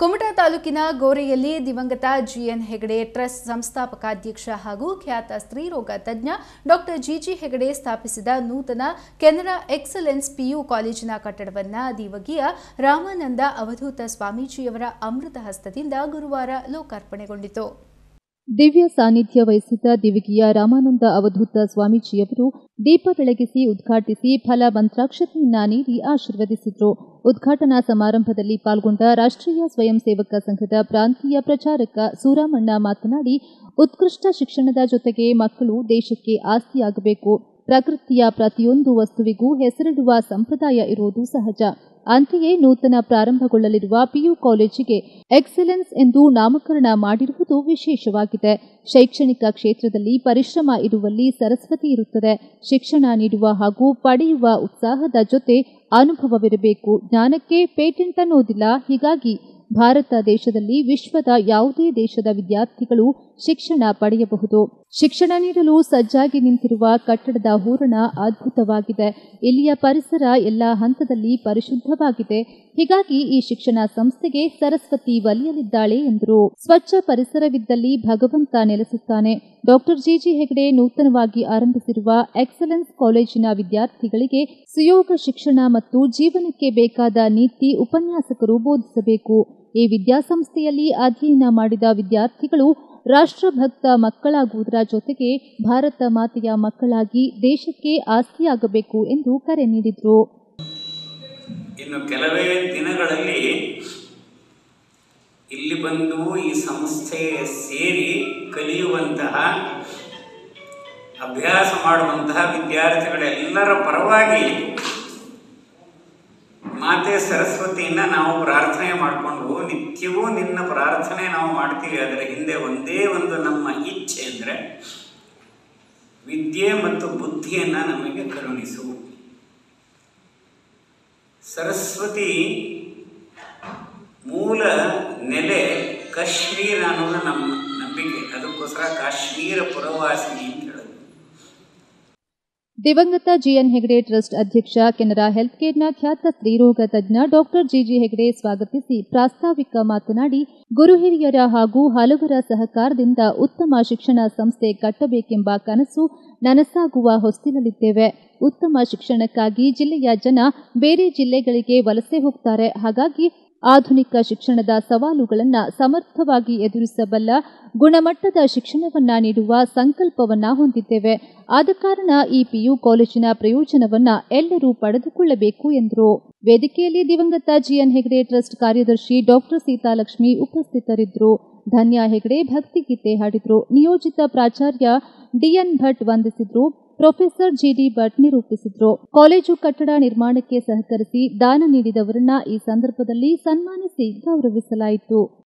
ಕುಮಟಾ ತಾಲೂಕಿನ ಗೋರೆಯಲ್ಲಿ ದಿವಂಗತ GN Hegde trust ಸಂಸ್ಥಾಪಕಾಧ್ಯಕ್ಷ ಹಾಗೂ ಖ್ಯಾತ ಸ್ತ್ರೀರೋಗ ತಜ್ಞ ಡಾಕ್ಟರ್ ಜಿಜಿ ಹೆಗಡೆ ಸ್ಥಾಪಿಸಿದ ನೂತನ ಕೆನರಾ ಎಕ್ಸಲೆನ್ಸ್ ಪಿಯು ಕಾಲೇಜಿನ ಕಟ್ಟಡವನ್ನು ದಿವಗಿಯ ರಾಮಾನಂದ ಅವಧೂತ ಸ್ವಾಮೀಜಿಯವರ ಅಮೃತ ಹಸ್ತದಿಂದ ಗುರುವಾರ ಲೋಕಾರ್ಪಣೆಗೊಂಡಿತು ದಿವ್ಯ ಸಾನ್ನಿಧ್ಯ ವಹಿಸಿದ್ದ ದಿವಿಗಿಯ ರಾಮಾನಂದ ಅವಧೂತ ಸ್ವಾಮೀಜಿಯವರು ದೀಪ ಬೆಳಗಿಸಿ ಉದ್ಘಾಟಿಸಿ ಫಲ ಮಂತ್ರಾಕ್ಷತೆಯನ್ನ ನೀಡಿ ಆಶೀರ್ವದಿಸಿದ್ರು ಉದ್ಘಾಟನಾ ಸಮಾರಂಭದಲ್ಲಿ ಪಾಲ್ಗೊಂಡ ರಾಷ್ಟ್ರೀಯ ಸ್ವಯಂ ಸೇವಕ ಸಂಘದ ಪ್ರಾಂತೀಯ ಪ್ರಚಾರಕ ಸೂರಾಮಣ್ಣ ಮಾತನಾಡಿ ಉತ್ಕೃಷ್ಟ ಶಿಕ್ಷಣದ ಜೊತೆಗೆ ಮಕ್ಕಳು ದೇಶಕ್ಕೆ ಆಸ್ತಿಯಾಗಬೇಕು ಪ್ರಕೃತಿಯ ಪ್ರತಿಯೊಂದು ವಸ್ತುವಿಗೂ ಹೆಸರಿಡುವ ಸಂಪ್ರದಾಯ ಇರುವುದು ಸಹಜ ಅಂತೆಯೇ ನೂತನ ಪ್ರಾರಂಭಗೊಳ್ಳಲಿರುವ ಪಿಯು ಕಾಲೇಜಿಗೆ ಎಕ್ಸಲೆನ್ಸ್ ಎಂದು ನಾಮಕರಣ ಮಾಡಿರುವುದು ವಿಶೇಷವಾಗಿದೆ ಶೈಕ್ಷಣಿಕ ಕ್ಷೇತ್ರದಲ್ಲಿ ಪರಿಶ್ರಮ ಇರುವಲ್ಲಿ ಸರಸ್ವತಿ ಇರುತ್ತದೆ ಶಿಕ್ಷಣ ನೀಡುವ ಹಾಗೂ ಪಡೆಯುವ ಉತ್ಸಾಹದ ಜೊತೆ ಅನುಭವವಿರಬೇಕು ಜ್ಞಾನಕ್ಕೆ ಪೇಟೆಂಟ್ ಅನ್ನೋದಿಲ್ಲ ಹೀಗಾಗಿ ಭಾರತ ದೇಶದಲ್ಲಿ ವಿಶ್ವದ ಯಾವುದೇ ದೇಶದ ವಿದ್ಯಾರ್ಥಿಗಳು ಶಿಕ್ಷಣ ಪಡೆಯಬಹುದು ಶಿಕ್ಷಣ ನೀಡಲು ಸಜ್ಜಾಗಿ ನಿಂತಿರುವ ಕಟ್ಟಡದ ಹೂರಣ ಅದ್ಭುತವಾಗಿದೆ ಇಲ್ಲಿಯ ಪರಿಸರ ಎಲ್ಲ ಹಂತದಲ್ಲಿ ಪರಿಶುದ್ಧವಾಗಿದೆ ಹೀಗಾಗಿ ಈ ಶಿಕ್ಷಣ ಸಂಸ್ಥೆಗೆ ಸರಸ್ವತಿ ಒಲಿಯಲಿದ್ದಾಳೆ ಎಂದರು ಸ್ವಚ್ಛ ಪರಿಸರವಿದ್ದಲ್ಲಿ ಭಗವಂತ ನೆಲೆಸುತ್ತಾನೆ ಡಾಕ್ಟರ್ ಜಿಜಿ ಹೆಗಡೆ ನೂತನವಾಗಿ ಆರಂಭಿಸಿರುವ ಎಕ್ಸಲೆನ್ಸ್ ಕಾಲೇಜಿನ ವಿದ್ಯಾರ್ಥಿಗಳಿಗೆ ಸುಯೋಗ ಶಿಕ್ಷಣ ಮತ್ತು ಜೀವನಕ್ಕೆ ಬೇಕಾದ ನೀತಿ ಉಪನ್ಯಾಸಕರು ಬೋಧಿಸಬೇಕು ಈ ವಿದ್ಯಾಸಂಸ್ಥೆಯಲ್ಲಿ ಅಧ್ಯಯನ ಮಾಡಿದ ವಿದ್ಯಾರ್ಥಿಗಳು ರಾಷ್ಟ್ರಭಕ್ತ ಮಕ್ಕಳಾಗುವುದರ ಜೊತೆಗೆ ಭಾರತ ಮಾತೆಯ ಮಕ್ಕಳಾಗಿ ದೇಶಕ್ಕೆ ಆಸ್ತಿಯಾಗಬೇಕು ಎಂದು ಕರೆ ನೀಡಿದರು ಇನ್ನು ಕೆಲವೇ ದಿನಗಳಲ್ಲಿ ಇಲ್ಲಿ ಬಂದು ಈ ಸಂಸ್ಥೆ ಸೇರಿ ಕಲಿಯುವಂತಹ ಅಭ್ಯಾಸ ಮಾಡುವಂತಹ ವಿದ್ಯಾರ್ಥಿಗಳೆಲ್ಲರ ಪರವಾಗಿ ಮಾತೆ ಸರಸ್ವತಿಯನ್ನ ನಾವು ಪ್ರಾರ್ಥನೆ ಮಾಡಿಕೊಂಡು ನಿತ್ಯವೂ ನಿನ್ನ ಪ್ರಾರ್ಥನೆ ನಾವು ಮಾಡ್ತೀವಿ ಅದರ ಹಿಂದೆ ಒಂದೇ ಒಂದು ನಮ್ಮ ಇಚ್ಛೆ ಅಂದರೆ ವಿದ್ಯೆ ಮತ್ತು ಬುದ್ಧಿಯನ್ನು ನಮಗೆ ಕರುಣಿಸು ಸರಸ್ವತಿ ಮೂಲ ನೆಲೆ ಕಾಶ್ಮೀರ ಅನ್ನೋದು ನಮ್ಮ ನಂಬಿಕೆ ಅದಕ್ಕೋಸ್ಕರ ಕಾಶ್ಮೀರ ಪುರವಾಸಿನಿ ಅಂತ ಹೇಳೋದು ದಿವಂಗತ ಜಿಎನ್ ಹೆಗಡೆ ಟ್ರಸ್ಟ್ ಅಧ್ಯಕ್ಷ ಕೆನರಾ ಹೆಲ್ತ್ ಕೇರ್ನ ಖ್ಯಾತ ಸ್ತ್ರೀರೋಗ ತಜ್ಞ ಡಾಕ್ಟರ್ ಜಿಜಿ ಹೆಗಡೆ ಸ್ವಾಗತಿಸಿ ಪ್ರಾಸ್ತಾವಿಕ ಮಾತನಾಡಿ ಗುರು ಹಿರಿಯರ ಹಾಗೂ ಹಲವರ ಸಹಕಾರದಿಂದ ಉತ್ತಮ ಶಿಕ್ಷಣ ಸಂಸ್ಥೆ ಕಟ್ಟಬೇಕೆಂಬ ಕನಸು ನನಸಾಗುವ ಹೊಸ್ತಿಲಲ್ಲಿದ್ದೇವೆ ಉತ್ತಮ ಶಿಕ್ಷಣಕ್ಕಾಗಿ ಜಿಲ್ಲೆಯ ಜನ ಬೇರೆ ಜಿಲ್ಲೆಗಳಿಗೆ ವಲಸೆ ಹೋಗ್ತಾರೆ ಹಾಗಾಗಿ ಆಧುನಿಕ ಶಿಕ್ಷಣದ ಸವಾಲುಗಳನ್ನು ಸಮರ್ಥವಾಗಿ ಎದುರಿಸಬಲ್ಲ ಗುಣಮಟ್ಟದ ಶಿಕ್ಷಣವನ್ನ ನೀಡುವ ಸಂಕಲ್ಪವನ್ನ ಹೊಂದಿದ್ದೇವೆ ಆದ ಕಾರಣ ಈ ಪಿಯು ಕಾಲೇಜಿನ ಪ್ರಯೋಜನವನ್ನ ಎಲ್ಲರೂ ಪಡೆದುಕೊಳ್ಳಬೇಕು ಎಂದರು ವೇದಿಕೆಯಲ್ಲಿ ದಿವಂಗತ ಜಿಎನ್ ಹೆಗಡೆ ಟ್ರಸ್ಟ್ ಕಾರ್ಯದರ್ಶಿ ಡಾಕ್ಟರ್ ಸೀತಾಲಕ್ಷ್ಮಿ ಉಪಸ್ಥಿತರಿದ್ದರು ಧನ್ಯ ಹೆಗಡೆ ಭಕ್ತಿಗೀತೆ ಹಾಡಿದ್ರು ನಿಯೋಜಿತ ಪ್ರಾಚಾರ್ಯ ಡಿಎನ್ ಭಟ್ ವಂದಿಸಿದ್ರು ಪ್ರೊಫೆಸರ್ ಜಿಡಿ ಭಟ್ ನಿರೂಪಿಸಿದ್ರು ಕಾಲೇಜು ಕಟ್ಟಡ ನಿರ್ಮಾಣಕ್ಕೆ ಸಹಕರಿಸಿ ದಾನ ನೀಡಿದವರನ್ನ ಈ ಸಂದರ್ಭದಲ್ಲಿ ಸನ್ಮಾನಿಸಿ ಗೌರವಿಸಲಾಯಿತು